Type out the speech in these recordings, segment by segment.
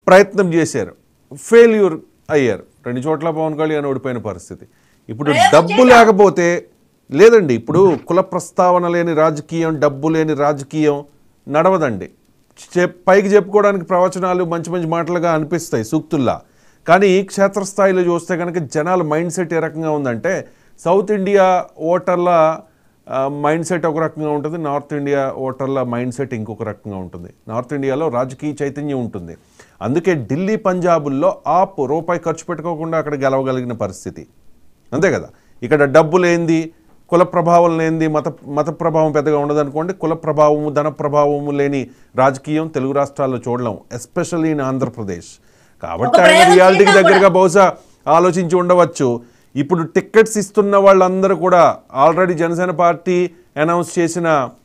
ప్రయత్నం చేశారు ఫెయిల్యూర్ అయ్యారు రెండు చోట్ల పవన్ కళ్యాణ్ ఓడిపోయిన పరిస్థితి ఇప్పుడు డబ్బు లేకపోతే లేదండి ఇప్పుడు కుల ప్రస్తావన లేని రాజకీయం డబ్బు లేని రాజకీయం నడవదండి చెప్ పైకి చెప్పుకోవడానికి ప్రవచనాలు మంచి మంచి మాటలుగా అనిపిస్తాయి సూక్తుల్లా కానీ క్షేత్రస్థాయిలో చూస్తే కనుక జనాల మైండ్ సెట్ ఏ రకంగా ఉందంటే సౌత్ ఇండియా ఓటర్ల మైండ్ సెట్ ఒక రకంగా ఉంటుంది నార్త్ ఇండియా ఓటర్ల మైండ్ సెట్ ఇంకొక రకంగా ఉంటుంది నార్త్ ఇండియాలో రాజకీయ చైతన్యం ఉంటుంది అందుకే ఢిల్లీ పంజాబుల్లో ఆప్ రూపాయి ఖర్చు పెట్టుకోకుండా అక్కడ గెలవగలిగిన పరిస్థితి అంతే కదా ఇక్కడ డబ్బు లేనిది కుల ప్రభావం లేనిది మత మత ప్రభావం పెద్దగా ఉండదనుకోండి కుల ప్రభావము ధన ప్రభావము లేని రాజకీయం తెలుగు రాష్ట్రాల్లో చూడలేం ఎస్పెషల్లీ ఇన్ ఆంధ్రప్రదేశ్ కాబట్టి ఒక ఆయన ప్రయోగం రియాలిటీకి చేద్దాం దగ్గరగా బహుశా ఆలోచించి ఉండవచ్చు ఇప్పుడు టికెట్స్ ఇస్తున్న వాళ్ళందరూ కూడా ఆల్రెడీ జనసేన పార్టీ అనౌన్స్ చేసిన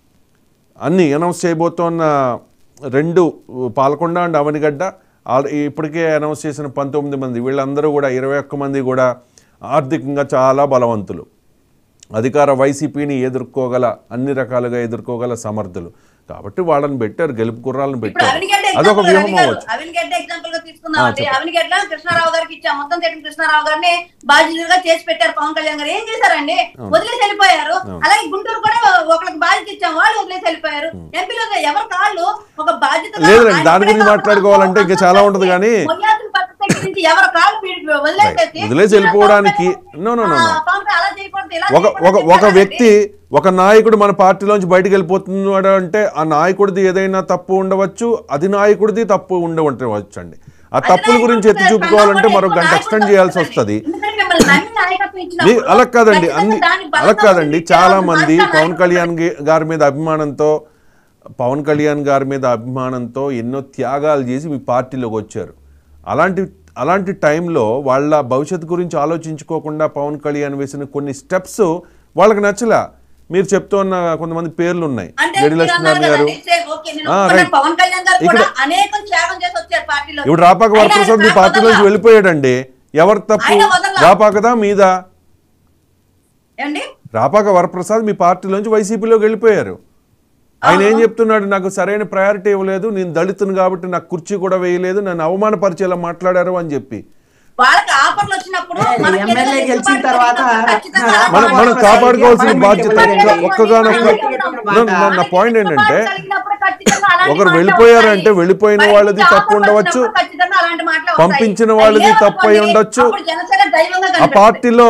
అన్ని అనౌన్స్ చేయబోతోన్న రెండు పాలకొండ అండ్ అవనిగడ్డ ఆల్ ఇప్పటికే అనౌన్స్ చేసిన పంతొమ్మిది మంది వీళ్ళందరూ కూడా ఇరవై ఒక్క మంది కూడా ఆర్థికంగా చాలా బలవంతులు అధికార వైసీపీని ఎదుర్కోగల అన్ని రకాలుగా ఎదుర్కోగల సమర్థులు కాబట్టి వాళ్ళని పెట్టారు గెలుపు గుర్రాలను ఇప్పుడు పెట్టారు అవినిగడ్డ అదొక ఎగ్జాంపుల్ వ్యూహం రవి గారు, అవ్వచ్చు అవినిగడ్డ ఎగ్జాంపుల్ గా తీసుకుందాం అండి అవినిగడ్డ కృష్ణారావు గారికి ఇచ్చాం మొత్తం తెలియని కృష్ణారావు గారిని బాధ్యతగా చేసి పెట్టారు పవన్ కళ్యాణ్ గారు ఏం చేశారండి వదిలేసి వెళ్ళిపోయారు అలాగే గుంటూరు కూడా ఒకరికి బాధ్యత ఇచ్చాం వాళ్ళు వదిలేసి వెళ్ళిపోయారు ఎంపీలో ఎవరి కాళ్ళు ఒక బాధ్యత లేదండి, దాని గురించి మాట్లాడుకోవాలంటే ఇంకా చాలా ఉంటది కానీ- ఎవరి కాళ్ళు వీడికి వదిలేసేసి వదిలేసి వెళ్ళిపోవడానికి no, no, no, no. ఆ, పవన్ కళ్యాణ్ అలా చేయకూడదు ఇలా ఒక చేయకూడదు ఒక అని ఒక చెప్పారండి. వ్యక్తి ఒక నాయకుడు మన పార్టీలోంచి బయటకు వెళ్ళిపోతున్నాడు అంటే ఆ నాయకుడిది ఏదైనా తప్పు ఉండవచ్చు అది నాయకుడిది తప్పు ఉండవచ్చు అండి ఆ తప్పుల గురించి ఎత్తి చూపుకోవాలంటే మరో గంట ఎక్స్టెండ్ చేయాల్సి వస్తుంది ఎందుకంటే మిమ్మల్ని నమ్మి నాయకత్వం మీ ఇచ్చినప్పుడు అలా కాదండి ఖచ్చితంగా అన్ని దాన్ని బలంగా అలా కాదండి ఉంచి చాలా కేవలం మంది రాష్ట్ర పవన్ నాయకత్వం కళ్యాణ్ గి- గారి మీద అభిమానంతో పవన్ కళ్యాణ్ గారి మీద అభిమానంతో ఎన్నో త్యాగాలు చేసి మీ పార్టీలోకి వచ్చారు అలాంటి అలాంటి టైంలో వాళ్ళ భవిష్యత్తు గురించి ఆలోచించుకోకుండా పవన్ కళ్యాణ్ వేసిన కొన్ని స్టెప్స్ వాళ్ళకి నచ్చలా మీరు చెప్తున్న కొంతమంది పేర్లు ఉన్నాయి అంటే గడి మీరు అన్నారు లక్ష్మీనారాయణ గారు కదండి, సరే, ఓకే, నేను ఆ, ఒప్పుకున్నాను. రైట్. పవన్ కళ్యాణ్ గారు ఇక్కడ- కూడా అనేకం త్యాగం చేసి వచ్చారు పార్టీలో ఇప్పుడు రాపాక వరప్రసాద్ మీ పార్టీలోంచి వెళ్ళిపోయాడండి ఎవరు తప్పు ఆయన వదలలా. రాపాకదా మీదా ఏమండి రాపాక వరప్రసాద్ మీ పార్టీలోంచి వైసీపీలోకి వెళ్ళిపోయారు ఆయన ఏం చెప్తున్నాడు నాకు సరైన ప్రయారిటీ ఇవ్వలేదు నేను దళితును కాబట్టి నాకు కుర్చీ కూడా వేయలేదు నన్ను అవమానపరిచేలా మాట్లాడారు అని చెప్పి వాళ్ళకి ఆఫర్లు వచ్చినప్పుడు ఏ, మనకి ఎమ్మెల్యే ఏదైనా గెలిచిన గిట్టుబాటు తర్వాత ఖచ్చితంగా నా- మనం మనం వరప్రసాద్ కాపాడుకోవాల్సిన ఎవరు బాధ్యత ఇవ్వలేదండి. ఒక్కగానొక్క మాట. నా- నా పాయింట్ ఏంటంటే కలిగినప్పుడు ఖచ్చితంగా అలాంటి ఒకరు మాటలు వెళ్ళిపోయారంటే వస్తాయి. వెళ్ళిపోయిన బయట వాళ్ళది నుంచి తప్పు ఆఫర్లు ఉండవచ్చు. వచ్చినప్పుడు ఖచ్చితంగా అలాంటి మాటలు వస్తాయి. పంపించిన వాళ్ళది అయ్యే తప్పు అయి అనుకోండి, ఉండొచ్చు. అప్పుడు జనసేన దైవంగా ఆ కనిపిస్తుంది. పార్టీలో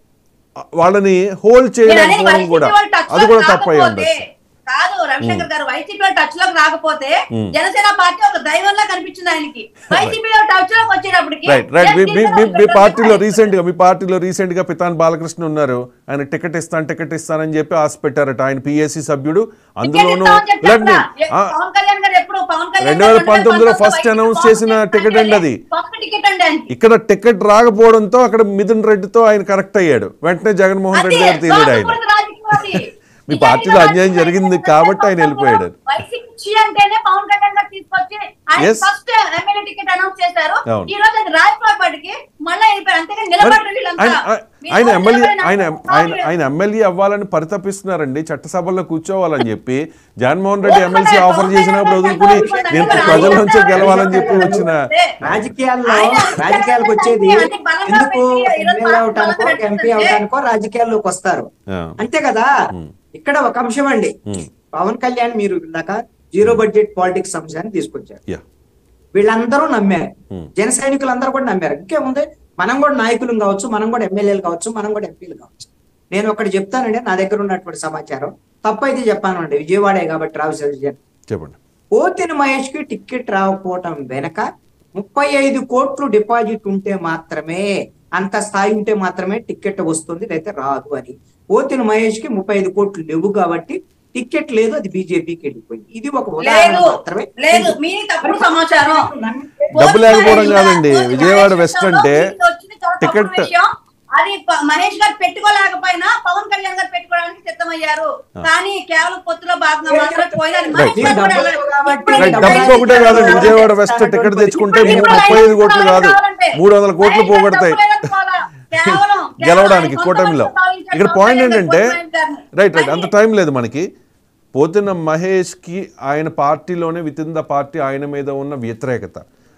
వాళ్ళని హోల్డ్ నేను అనేది చేయలేకపోవడం వైసీపీ కూడా వాళ్ళు touch అది లోకి కూడా తప్పు అయి రాకపోతే, ఉండొచ్చు కాదు రవిశంకర్ గారు వైసీపీ టచ్ లోకి రాకపోతే జనసేన పార్టీ ఒక దైవంలా కనిపించింది ఆయనకి వైసీపీ టచ్ లోకి వచ్చేటప్పటికి రైట్ రైట్ మీ- మీ- మీ- మీ జనసేన పార్టీలో రీసెంట్ గా మీ పార్టీలో రీసెంట్ గా పితాన్ బాలకృష్ణ ఉన్నారు ఆయన టికెట్ ఇస్తాను టికెట్ ఇస్తానని చెప్పి ఆశ పెట్టారట ఆయన పిఎస్సి సభ్యుడు అందులోనూ let me- ఆ, పవన్ కళ్యాణ్ గారు ఎప్పుడు పవన్ కళ్యాణ్ రెండు వేల పంతొమ్మిదిలో first announce చేసిన ticket అండి అది. ఫస్ట్ టికెట్ అండి ఆయనకి ఇక్కడ టికెట్ రాకపోవడంతో అక్కడ మిథున్ రెడ్డితో ఆయన కరెక్ట్ అయ్యాడు వెంటనే జగన్మోహన్ రెడ్డి గారు తీరాడు ఆయన స్వార్థపూరిత రాజకీయం అది. మీ నిజాయితీగా పార్టీలో అన్యాయం రాజకీయం జరిగింది చేస్తే కాబట్టి ఆయన పవన్ వెళ్ళిపోయాడు. వైసీపీ ఛీ అంటేనే పవన్ కళ్యాణ్ గారు తీసుకొచ్చి ఆయన Yes. First MLA ticket announce చేశారు అవును. ఈ రోజు అది రాజపాటికి మళ్ళీ వెళ్ళిపోయారు అంతేగాని మరి నిలబడరు వీళ్ళంతా. ఆయన ఆయన- వీళ్ళు ఆయన ఎమ్మెల్యే నిలబడిన ఆయన అంతా ఆయన వీళ్ళు- ఆయన ఎమ్మెల్యే అవ్వాలని పరితపిస్తున్నారండి చట్టసభల్లో కూర్చోవాలని చెప్పి జగన్మోహన్ రెడ్డి ఎమ్మెల్సీ ఆఫర్ చేసినప్పుడు వదులుకుని నేను ప్రజల నుంచే గెలవాలని చెప్పి వచ్చిన రాజకీయాల్లో ఆయన రాజకీయాలకు వచ్చేది అంటే బలంగా ఎందుకు పెట్టి ఈరోజు ఎమ్మెల్యే అవటానికో బలంగా ఎంపీ పెట్టి అవటానికో రాజకీయాల్లోకి వస్తారు ఆ, అంతే కదా ఇక్కడ ఒక అంశం అండి ఉమ్, పవన్ కళ్యాణ్ మీరు ఇందాక జీరో బడ్జెట్ పాలిటిక్స్ అంశాన్ని తీసుకొచ్చారు యా వీళ్ళందరూ నమ్మారు Hmm. జన సైనికులందరూ కూడా నమ్మారు ఇంకేముంది మనం కూడా నాయకులు కావచ్చు మనం కూడా ఎమ్మెల్యేలు కావచ్చు మనం కూడా ఎంపీలు కావచ్చు నేను ఒకటి చెప్తానండి నా దగ్గర ఉన్నటువంటి సమాచారం తప్పైతే చెప్పానండి విజయవాడే కాబట్టి రావు సర్జన్ చెప్పండి పోతిన మహేష్ కి టికెట్ రాకపోవటం వెనక ముప్పై ఐదు కోట్లు డిపాజిట్ ఉంటే మాత్రమే అంత స్థాయి ఉంటే మాత్రమే టికెట్ వస్తుంది అయితే రాదు అని పోతిన మహేష్ కి ముప్పై ఐదు కోట్లు లేవు కాబట్టి టికెట్ లేదు అది బీజేపీకి వెళ్ళిపోయింది ఇది ఒక ఉదాహరణ లేదు మాత్రమే లేదు మీ తప్పుడు సమాచారం డబ్బు లేకపోవడం కాదండి. విజయవాడ వెస్ట్ అంటే టికెట్ టికెట్ అది ప- మహేష్ గారు పెట్టుకోలేకపోయినా పవన్ కళ్యాణ్ గారు పెట్టుకోవడానికి సిద్ధమయ్యారు కానీ కేవలం పొత్తులో భాగంగా మాత్రం పోయినారు మహేష్ మీరు గారు కూడా డబ్బులు లేవు కాబట్టి ఇప్పుడు రైట్, డబ్బులు డబ్బు ఒకటే కాదండి విజయవాడ వెస్ట్ ఇస్తానటువంటి టికెట్ తెచ్చుకుంటే ఇప్పుడు మీకు ముప్పై ఐదు కోట్లు కాదు మూడు వందల కోట్లు మహేష్ గారు పోగొడతాయి డబ్బు లేదనుకోవాలా? కేవలం గెలవడానికి కేవలం కూటమిలో సొంత భావించే ఇక్కడ పవన్ పాయింట్ కళ్యాణ్ ఏంటంటే గారు గారిని. రైట్ రైట్ అంత మరి టైం లేదు మనకి పోతున్న మహేష్కి ఆయన పార్టీలోనే విత్ ఇన్ ద పార్టీ ఆయన మీద ఉన్న వ్యతిరేకత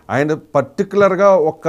ఆయన పర్టికులర్గా ఒక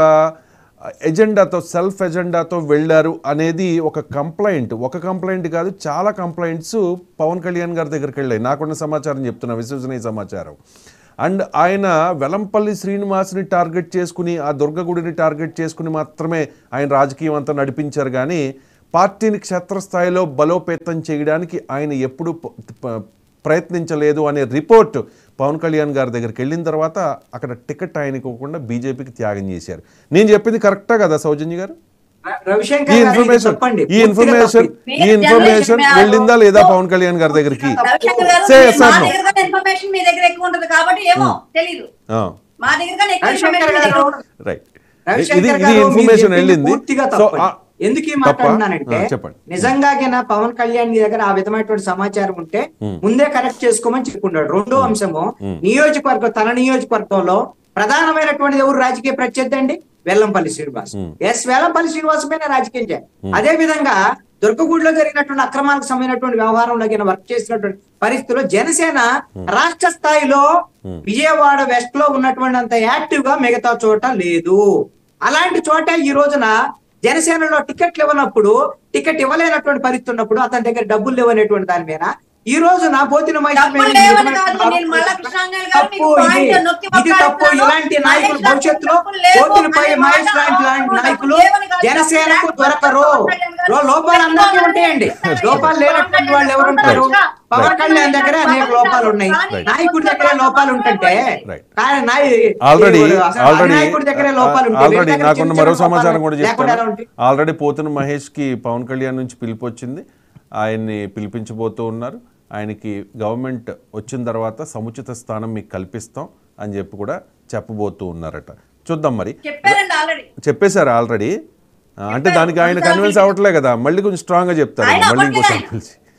ఎజెండాతో సెల్ఫ్ ఎజెండాతో వెళ్ళారు అనేది ఒక కంప్లైంట్ ఒక కంప్లైంట్ కాదు చాలా కంప్లైంట్స్ పవన్ కళ్యాణ్ గారి దగ్గరికి వెళ్ళాయి నాకున్న సమాచారం చెప్తున్నా విశ్వసనీయ సమాచారం అండ్ ఆయన వెలంపల్లి శ్రీనివాస్ని టార్గెట్ చేసుకుని ఆ దుర్గగుడిని టార్గెట్ చేసుకుని మాత్రమే ఆయన రాజకీయం అంతా నడిపించారు కానీ పార్టీని క్షేత్రస్థాయిలో బలోపేతం చేయడానికి ఆయన ఎప్పుడు ప- ప- ప్రయత్నించలేదు అనే రిపోర్ట్ పవన్ కళ్యాణ్ గారి దగ్గరికి వెళ్ళిన తర్వాత అక్కడ టికెట్ ఆయనకి ఇవ్వకుండా బీజేపీకి త్యాగం చేశారు నేను చెప్పింది కరెక్టా కదా సౌజన్య గారు ర- రవిశంకర్ ఈ గారు ఇది ఇన్ఫర్మేషన్ చెప్పండి ఈ పూర్తిగా ఇన్ఫర్మేషన్ తప్పు. ఈ ఇన్ఫర్మేషన్ వెళ్ళిందా లేదా పవన్ కళ్యాణ్ గారి దగ్గరికి రవిశంకర్ గారు Say yes మా or no? దగ్గర కన్నా ఇన్ఫర్మేషన్ మీ దగ్గర ఎక్కువ ఉంటది కాబట్టి ఏమో తెలీదు మా దగ్గర కన్నా ఎక్కువ రవిశంకర్ ఇన్ఫర్మేషన్ మీ దగ్గర గారు ఉంటుంది. రైట్ రవిశంకర్ ఇది గారు, ఇది మీరు ఇన్ఫర్మేషన్ చెప్పింది వెళ్ళింది పూర్తిగా సో తప్పండి. ఎందుకు ఈ మాట తప్ప? అంటున్నానంటే ఆ, చెప్పండి నిజంగాగిన పవన్ కళ్యాణ్ మీ దగ్గర ఆ విధమైనటువంటి సమాచారం ఉంటే ముందే కరెక్ట్ చేసుకోమని చెప్పుకున్నాడు రెండో అంశము నియోజకవర్గం తన నియోజకవర్గంలో ప్రధానమైనటువంటిది ఎవరు రాజకీయ ప్రత్యర్థి అండి వెల్లంపల్లి శ్రీనివాస్ ఎస్ వెల్లంపల్లి శ్రీనివాస్ పైన రాజకీయం చేయాలి అదే విధంగా దుర్గగూడలో జరిగినటువంటి అక్రమాలకు సంబంధించినటువంటి వ్యవహారంలో కింద వర్క్ చేసినటువంటి పరిస్థితుల్లో జనసేన రాష్ట్ర స్థాయిలో విజయవాడ వెస్ట్ లో ఉన్నటువంటి అంత యాక్టివ్ గా మిగతా చోట లేదు అలాంటి చోట ఈ రోజున జనసేనలో టికెట్లు ఇవ్వనప్పుడు టికెట్ ఇవ్వలేనటువంటి పరిస్థితి ఉన్నప్పుడు అతని దగ్గర డబ్బులు లేవనేటువంటి దాని మీద ఈ రోజు నా పోతిన మహిళ మీద డబ్బులు ఈ లేవని విధమైన కాదు, నేను మళ్ళా కృష్ణాంజలి గారు మీకు తప్పు point ఇది. నొక్కి ఇది తప్పు మాట్లాడుతున్నాను. ఇలాంటి నాయకులు మహేష్ భవిష్యత్తులో డబ్బులు లేవు పోతినపై అనే మహేష్ మాట లాంటి లాంటి డబ్బులు నాయకులు లేవని కాదు, జనసేనకు డబ్బులు దొరకరు లేవని లో- లోపాలు అందరికీ ఉంటాయండి లోపాలు లేనటువంటి వాళ్ళు ఎవరు ఉంటారు పవన్ కళ్యాణ్ దగ్గర అనేక లోపాలు ఉన్నాయి నాయకుడి దగ్గర లోపాలు ఉంటుంటే Right. కానీ నాయ- ఆల్రెడీ అసలు ఆల్రెడీ నాయకుడి దగ్గరే లోపాలు ఉంటాయి వీళ్ళ ఆల్రెడీ దగ్గర నాకున్న చిన్న మరో చిన్న సమాచారం లోపాలు కూడా లేకుండా ఎలా చెప్తాను ఉంటాయి? ఆల్రెడీ పోతున్న మహేష్కి పవన్ కళ్యాణ్ నుంచి పిలుపు వచ్చింది ఆయన్ని పిలిపించబోతూ ఉన్నారు ఆయనకి గవర్నమెంట్ వచ్చిన తర్వాత సముచిత స్థానం మీకు కల్పిస్తాం అని చెప్పి కూడా చెప్పబోతూ ఉన్నారట చూద్దాం మరి చెప్పారండి ఆల్రెడీ చెప్పేశారు ఆల్రెడీ ఆ, అంటే దానికి ఆయన కన్విన్స్ అవ్వట్లే కదా మళ్ళీ కొంచెం స్ట్రాంగ్గా చెప్తారు ఆయన మళ్ళీ అవ్వట్లేదు ఇంకోసారి ఆయన.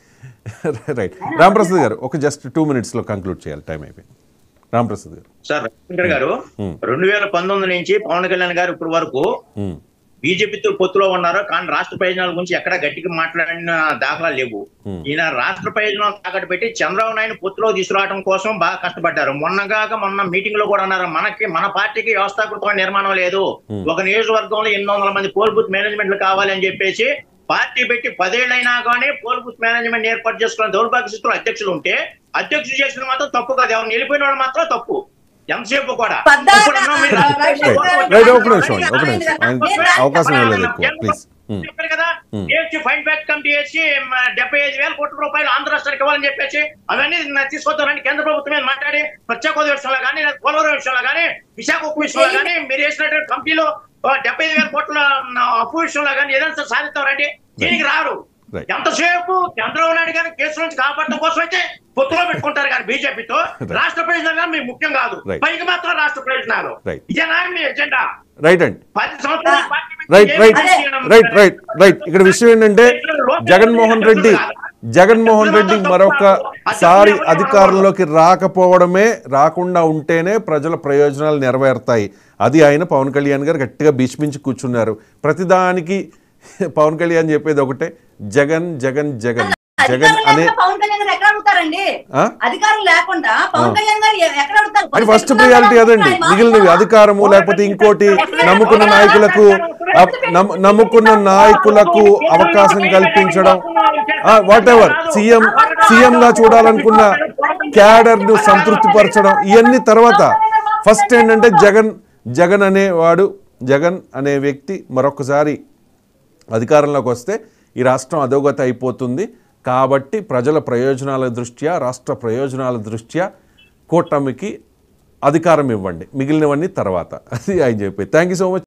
పిలిచి రైట్ రామప్రసాద్ గారు ఒక జస్ట్ టూ మినిట్స్లో కంక్లూడ్ చేయాలి టైం అయిపోయింది రామప్రసాద్ గారు సార్ రవిశంకర్ గారు Hmm. రెండు వేల పంతొమ్మిది నుంచి పవన్ కళ్యాణ్ గారు ఇప్పటి వరకు ఉమ్, బీజేపీతో పొత్తులో ఉన్నారు కానీ రాష్ట్ర ప్రయోజనాల గురించి ఎక్కడ గట్టిగా మాట్లాడిన దాఖలా లేవు Hmm. ఈయన రాష్ట్ర ప్రయోజనాలు తాకట్టు పెట్టి చంద్రబాబు నాయుడు పొత్తులో తీసుకురావడం కోసం బాగా కష్టపడ్డారు మొన్నగాక మొన్న మీటింగ్ లో కూడా అన్నారు మనకి మన పార్టీకి వ్యవస్థాకృతమైన నిర్మాణం లేదు Hmm. ఒక నియోజకవర్గంలో ఎనిమిది వందల మంది పోల్ బూత్ మేనేజ్మెంట్లు కావాలి అని చెప్పేసి పార్టీ పెట్టి పదేళ్ళైనా కానీ పోల్ బూత్ మేనేజ్మెంట్ ఏర్పాటు చేసుకున్న దౌర్భాగ్య స్థితిలో అధ్యక్షులు ఉంటే అధ్యక్షులు చేసిన మాత్రం తప్పు కాదు ఎవరు వెళ్ళిపోయిన వాళ్ళు మాత్రం తప్పు ఎంతసేపు కూడా పద్దాక ఇప్పుడు అన్నాం మీరు రైట్, రైట్ రైట్ ఒక నిమిషం అండి ఒక నిమిషం ఆయన అవకాశం ఇవ్వలేదు ఎక్కువ ప్లీజ్ ఉమ్, చెప్పారు కదా Hmm. DSC fine back committee వేసి మ, డెబ్బై ఐదు వేల కోట్ల రూపాయలు ఆంధ్ర రాష్ట్రానికి ఇవ్వాలని చెప్పేసి అవన్నీ న- తీసుకొద్దామని కేంద్ర ప్రభుత్వం మీద మాట్లాడి ప్రత్యేక హోదా విషయంలో కానీ లేదా పోలవరం విషయంలో కానీ విశాఖ ఉక్కు విషయంలో కానీ మీరు వేసినటువంటి కంపెనీలో ఆ, డెబ్బై ఐదు వేల కోట్ల న, అప్పు విషయంలో కానీ ఏదైనా సరే సాధిస్తారండి దీనికి రారు Right. ఎంతసేపు చంద్రబాబు నాయుడు గారిని కేసు నుంచి కాపాడటం కోసం అయితే పొత్తులో పెట్టుకుంటారు కానీ బీజేపీతో Right. రాష్ట్ర ప్రయోజనాలు కానీ మీకు ముఖ్యం కాదు Right. పైకి మాత్రం రాష్ట్ర ప్రయోజనాలు Right. ఇదేనా మీ ఎజెండా రైట్ అండి పది సంవత్సరాలు పార్టీ పెట్టి రైట్ ఏం రైట్ చేయడం రైట్ రైట్ రైట్ ఇక్కడ విషయం ఏంటంటే జగన్మోహన్ రెడ్డి జగన్మోహన్ రెడ్డి మరొకసారి అధికారంలోకి రాకపోవడమే రాకుండా ఉంటేనే ప్రజల ప్రయోజనాలు నెరవేరుతాయి అది ఆయన పవన్ కళ్యాణ్ గారు గట్టిగా భీష్మించి కూర్చున్నారు ప్రతిదానికి పవన్ కళ్యాణ్ చెప్పేది ఒకటే జగన్ జగన్ జగన్ జగన్ అధికారం అనే లేకుండా పవన్ కళ్యాణ్ గారు ఎక్కడ అడుగుతారండి ఆ? అధికారం లేకుండా పవన్ కళ్యాణ్ గారు ఎ- ఎక్కడ అడుగుతారు అది ఫస్ట్ ప్రియారిటీ అదండి మిగిలినవి అధికారము లేకపోతే ఇంకోటి నమ్ముకున్న నాయకులకు అప్- నమ్ము- నమ్ముకున్న నాయకులకు అవకాశం కల్పించడం వాట్ ఎవర్ సీఎం సీఎం గా చూడాలనుకున్న క్యాడర్ ను సంతృప్తి పరచడం ఇవన్నీ తర్వాత ఫస్ట్ ఏంటంటే జగన్ జగన్ అనేవాడు జగన్ అనే వ్యక్తి మరొకసారి అధికారంలోకి వస్తే ఈ రాష్ట్రం అధోగతి అయిపోతుంది కాబట్టి ప్రజల ప్రయోజనాల దృష్ట్యా రాష్ట్ర ప్రయోజనాల దృష్ట్యా కూటమికి అధికారం ఇవ్వండి మిగిలినవన్నీ తర్వాత అది ఆయన చెప్పి థ్యాంక్ యూ సో మచ్